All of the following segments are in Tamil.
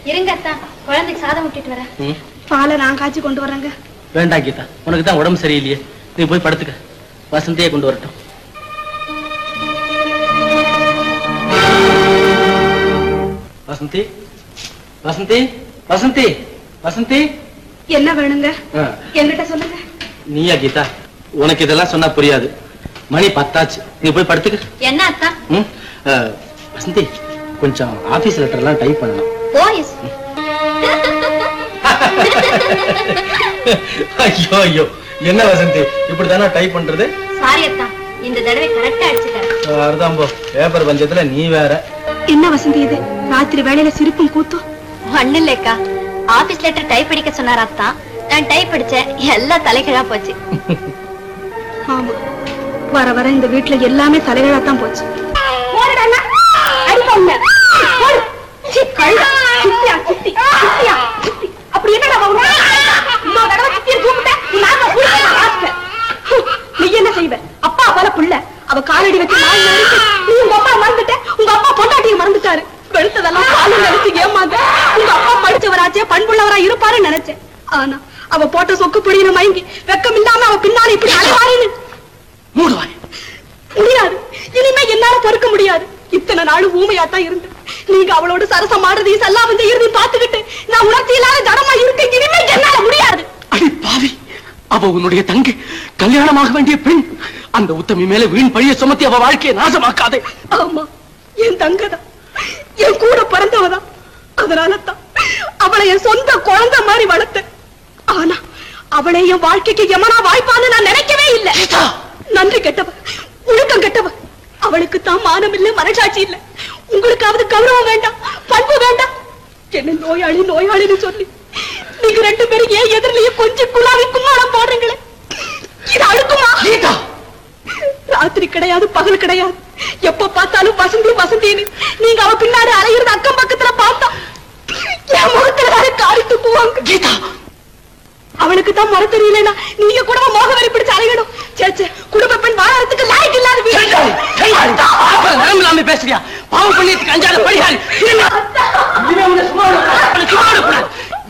இருங்க அத்தா குழந்தைக்கு சாதம் விட்டுட்டு வரேன் ம், பாலை நான் காய்ச்சி கொண்டு வரேங்க வேண்டாம் கீதா உனக்கு தான் உடம்பு சரியில்லையே நீ போய் படுத்துக்க வசந்தியே கொண்டு வரட்டும் வசந்தி வசந்தி வசந்தி வசந்தி என்ன வேணுங்க ஆ, என்கிட்ட சொல்லுங்க நீயா கீதா உனக்கு இதெல்லாம் சொன்னா புரியாது மணி பத்தாச்சு நீ போய் படுத்துக்க என்ன அத்தா ம், ஆ, வசந்தி கொஞ்சம் ஆபீஸ் லெட்டர் எல்லாம் டைப் பண்ணணும் போயிஸ் ஐயோ ஐயோ என்ன வசந்தி இப்படிதானே டைப் பண்றது சாரி அத்தா இந்த தடவை கரெக்டா அடிச்சுட்டேன் அதுதான் போ பேப்பர் பஞ்சத்துல நீ வேற என்ன வசந்தி இது ராத்திரி வேலையில சிரிப்பும் கூத்தும் ஒண்ணு இல்லக்கா ஆபீஸ் லெட்டர் டைப் அடிக்க சொன்னார் அத்தா நான் டைப் அடிச்சேன் எல்லாம் தலைகீழா போச்சு ஆமா வர வர இந்த வீட்டுல எல்லாமே தலைகளாக தான் போச்சு அப்படி என்ன நீ என்ன செய்வ அப்பா போல புள்ள அவ காலடி வச்சு நாய் நடிச்சு நீ உங்க அப்பா மறந்துட்ட உங்க அப்பா பொண்டாட்டியை மறந்துட்டாரு வெளுத்ததெல்லாம் பாலு நினைச்சு ஏமாந்த உங்க அப்பா படிச்சவராச்சே பண்புள்ளவரா இருப்பாருன்னு நினைச்சேன் ஆனா அவ போட்ட சொக்கு பிடின மயங்கி வெக்கம் இல்லாம அவ பின்னால இப்படி அலைவாருன்னு மூடுவாய் முடியாது இனிமே என்னால பொறுக்க முடியாது இத்தனை நாள் ஊமையாத்தான் இருந்தேன் நீங்க அவளோட சரசம் ஆடுறதையும் சல்லாபம் செய்யறதையும் பார்த்துக்கிட்டு நான் உணர்ச்சி இல்லாத ஜனமா இருக்க இனிமே என்னால முடியாது அடி பாவி அவ உன்னுடைய தங்கை கல்யாணமாக வேண்டிய பெண் அந்த உத்தமி மேல வீண் பழிய சுமத்தி அவ வாழ்க்கையை நாசமாக்காதே ஆமா என் தங்கதான் என் கூட பிறந்தவதான் அதனால தான் அவளை என் சொந்த குழந்தை மாதிரி வளர்த்தேன் ஆனா அவளை என் வாழ்க்கைக்கு எமனா வாய்ப்பான்னு நான் நினைக்கவே இல்லை நன்றி கெட்டவ ஒழுக்கம் கெட்டவ அவளுக்கு தான் மானம் இல்ல மனசாட்சி இல்ல உங்களுக்காவது கௌரவம் வேண்டாம் பண்பு வேண்டாம் என்ன நோயாளி நோயாளின்னு சொல்லி நீங்க ரெண்டு பேரும் ஏன் எதிரிலேயே கொஞ்சம் குழாவி கும்மாளம் போடுறீங்களே இது அழுக்குமா கீதா ராத்திரி கிடையாது பகல் கிடையாது எப்ப பார்த்தாலும் வசந்தி வசந்தின்னு நீங்க அவ பின்னாடி அலையிறது அக்கம் பக்கத்துல பார்த்தா என் முகத்துல வேற காரி துப்புவாங்க கீதா அவளுக்கு தான் முறை தெரியலனா நீங்க கூட மோகவரி பிடிச்சு அலையணும் சேச்சே குடும்ப பெண் வாழறதுக்கு லாய்க்கு இல்லாத வீடு. செங்காரி, செங்காரி. ஆப்பா, நேரம் இல்லாம பேசுறியா பாவம் பண்ணியதுக்கு அஞ்சாத பழிகாரி இனிமே இனிமே உன்னை சும்மா விடக்கூடாது. உன்னை சும்மா விடக்கூடாது.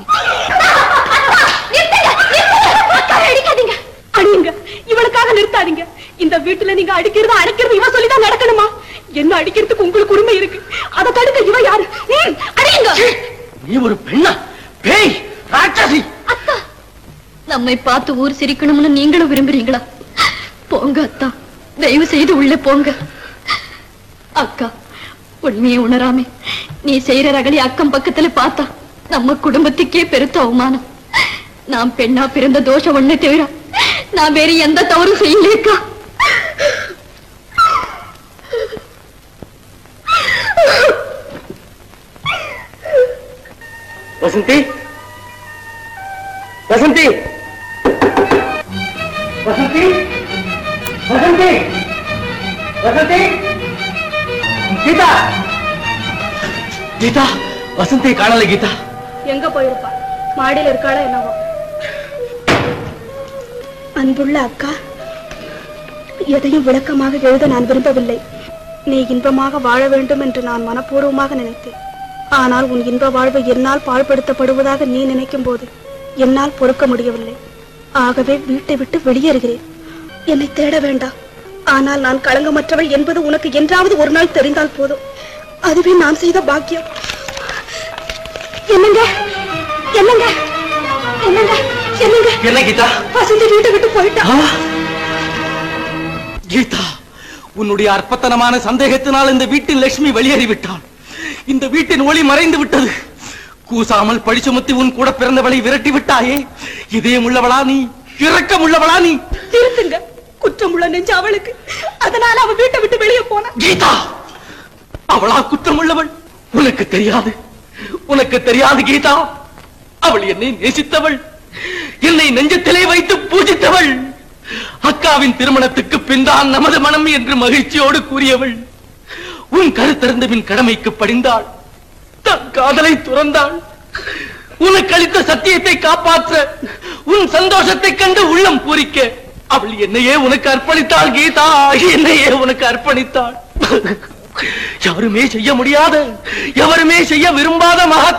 அக்காவை அடிக்காதீங்க அடியுங்க இவளுக்காக நிறுத்தாதீங்க இந்த வீட்டுல நீங்க அடிக்கிறது அடைக்கிறது இவ சொல்லிதான் நடக்கணுமா என்ன அடிக்கிறதுக்கு உங்களுக்கு உரிமை இருக்கு அதை தடுக்க இவ யாரு ம், அடியுங்க சீ, நீ ஒரு பெண்ணா பேய் ராட்சசி அத்தா நம்மை பார்த்து ஊர் சிரிக்கணும்னு நீங்களும் விரும்புறீங்களா போங்க அத்தா தயவு செய்து உள்ளே போங்க அக்கா உண்மையை உணராமே நீ செய்யற ரகலி அக்கம் பக்கத்துல பார்த்தா நம்ம குடும்பத்துக்கே பெருத்த அவமானம் நான் பெண்ணா பிறந்த தோஷம் ஒண்ணே தவிர நான் வேற எந்த தவறும் செய்யலேக்கா வசந்தி வசந்தி வசந்தி வசந்தி வசந்தி கீதா கீதா வசந்தி காணல கீதா எங்க போயிருப்பா மாடியில இருக்காளா என்னவோ அன்புள்ள அக்கா எதையும் விளக்கமாக எழுத நான் விரும்பவில்லை நீ இன்பமாக வாழ வேண்டும் என்று நான் மனப்பூர்வமாக நினைத்தேன் ஆனால் உன் இன்ப வாழ்வு என்னால் பாழ்படுத்தப்படுவதாக நீ நினைக்கும் போது என்னால் பொறுக்க முடியவில்லை ஆகவே வீட்டை விட்டு வெளியேறுகிறேன் என்னை தேட வேண்டாம் ஆனால் நான் களங்கமற்றவள் என்பது உனக்கு என்றாவது ஒரு நாள் தெரிந்தால் போதும் அதுவே நான் செய்த பாக்கியம் என்னங்க என்னங்க என்னங்க என்னங்க என்ன கீதா வசந்தி வீட்டை விட்டு போயிட்டா ஆ? கீதா உன்னுடைய அற்பத்தனமான சந்தேகத்தினால் இந்த வீட்டின் லட்சுமி வெளியேறி விட்டாள் இந்த வீட்டின் ஒளி மறைந்து விட்டது கூசாமல் பழி சுமத்தி உன் கூட பிறந்தவளை விரட்டி விட்டாயே இதயம் உள்ளவளா நீ இரக்கம் உள்ளவளா நீ நிறுத்துங்க குற்றம் உள்ள நெஞ்சு அவளுக்கு அதனால அவ வீட்டை விட்டு வெளியே போனா கீதா அவளா குற்றமுள்ளவள் உனக்கு தெரியாது உனக்கு தெரியாது கீதா அவள் என்னை நேசித்தவள் என்னை நெஞ்சத்திலே வைத்து பூஜித்தவள் அக்காவின் திருமணத்துக்கு பின்தான் நமது மனம் என்று மகிழ்ச்சியோடு கூறியவள் உன் கருத்திறந்த பின் கடமைக்கு படிந்தாள் தன் காதலை துறந்தாள் உனக்கு அளித்த சத்தியத்தை காப்பாற்ற உன் சந்தோஷத்தை கண்டு உள்ளம் பூரிக்க அவள் என்னையே உனக்கு அர்ப்பணித்தாள் கீதா என்னையே உனக்கு அர்ப்பணித்தாள் யாருமே செய்ய முடியாத எவருமே செய்ய விரும்பாத மகா